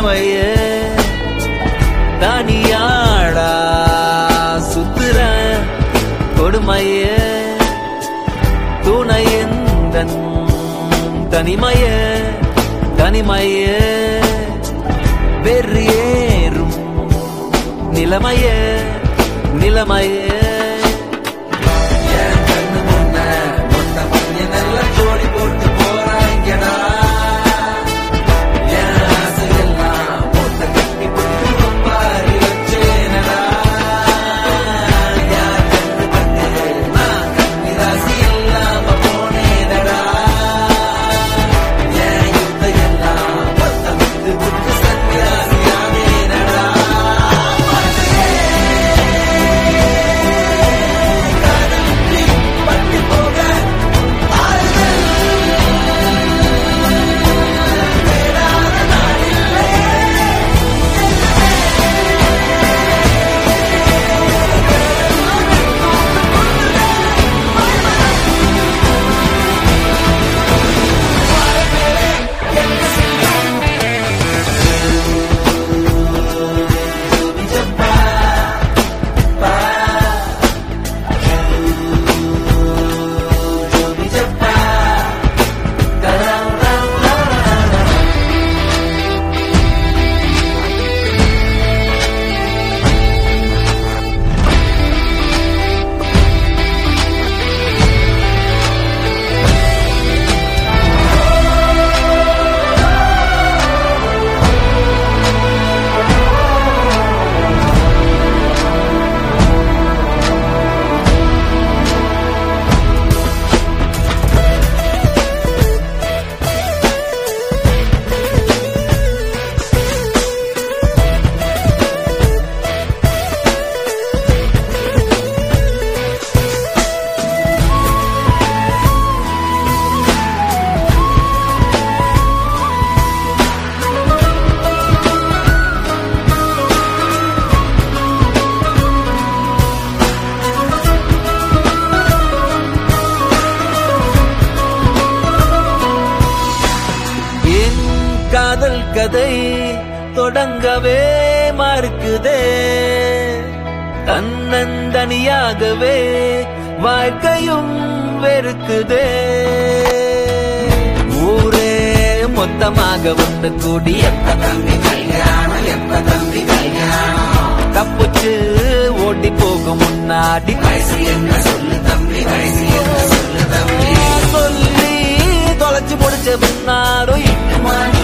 தனிமையே தனியாடா சுத்துற கொடுமையே துணை எந்தன் தனிமையே தனிமையே வெறியேறும் நிலைமையே நிலைமையே என் கண்ணு முன்ன மொத்த பையன் எல்லாம் ஜோடி போட்டு போறாங்கடா என் ஆசையெல்லாம் மொத்த கட்டி போட்டு ஒப்பாரி வச்சேனடா என் கண்ணு பட்டு நான் கண்ணி ராசி இல்லாம போனேனடா என் யுத்த எல்லாம் மொத்த விட்டு விட்டு சன்னியாசியானேனடா பட்டு போக என் காதல் கதை தொடங்கவே மறுக்குதே தன்னந்தனியாகவே வாழ்க்கையும் வெறுக்குதே ஊரே மொத்தமாக வந்து கூடி எப்ப தம்பி கல்யாணம் எப்ப தம்பி கல்யாணம் தப்புச்சு ஓடி போகும் முன்னாடி வயசு என்ன சொல்லு தம்பி வயசு என்ன சொல்லு தம்பி சொல்லி தொலைச்சு முடிச்ச பின்னாரும் மணி